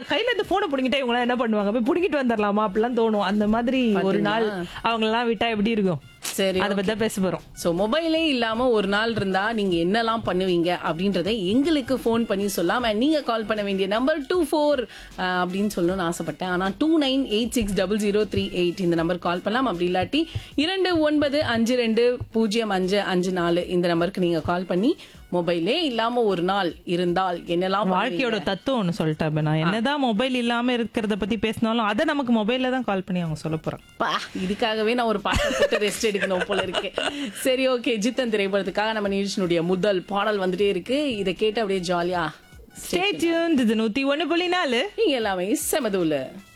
கையில இருந்து போனை புடிங்கிட்டா இவங்க என்ன பண்ணுவாங்க போய் புடிங்கிட்டு வந்துடலாமா அப்படிலாம் தோணும் அந்த மாதிரி ஒரு நாள் அவங்க எல்லாம் விட்டா எப்படி இருக்கும் சரி அதை பத்தி தான் பேச போறோம் சோ மொபைலே இல்லாம ஒரு நாள் இருந்தா நீங்க என்னெல்லாம் பண்ணுவீங்க அப்படின்றத எங்களுக்கு ஃபோன் பண்ணி சொல்லாம நீங்க கால் பண்ண வேண்டிய நம்பர் டூ ஃபோர் அப்படின்னு சொல்லணும்னு ஆசைப்பட்டேன் ஆனா two nine eight six double zero three eight இந்த நம்பர் கால் பண்ணலாம் அப்படி இல்லாட்டி இரண்டு ஒன்பது அஞ்சு ரெண்டு பூஜ்ஜியம் அஞ்சு அஞ்சு நாலு இந்த நம்பருக்கு நீங்க கால் பண்ணி மொபைலே இல்லாம ஒரு நாள் இருந்தால் என்னெல்லாம் பண்ணுவீங்க? வாழ்க்கையோட தத்துவம் ஒண்ணு சொல்லிட்டேன் இப்ப நான் என்னதான் மொபைல் இல்லாம இருக்கிறத பத்தி பேசினாலும் அதை நமக்கு மொபைல்ல தான் கால் பண்ணி அவங்க சொல்ல போறாங்க பா இதுக்காகவே நான் ஒரு பாட்டை போட்டு ரெஸ்ட் எடுக்கணும் போல இருக்கு சரி ஓகே ஜித்தன் திரைப்படத்துக்காக நம்ம நிகழ்ச்சியினுடைய முதல் பாடல் வந்துட்டே இருக்கு இதை கேட்டு அப்படியே ஜாலியா ஸ்டே டியூன் இது நூத்தி ஒண்ணு புள்ளி நாலு நீங்க எல்லாமே செமதூல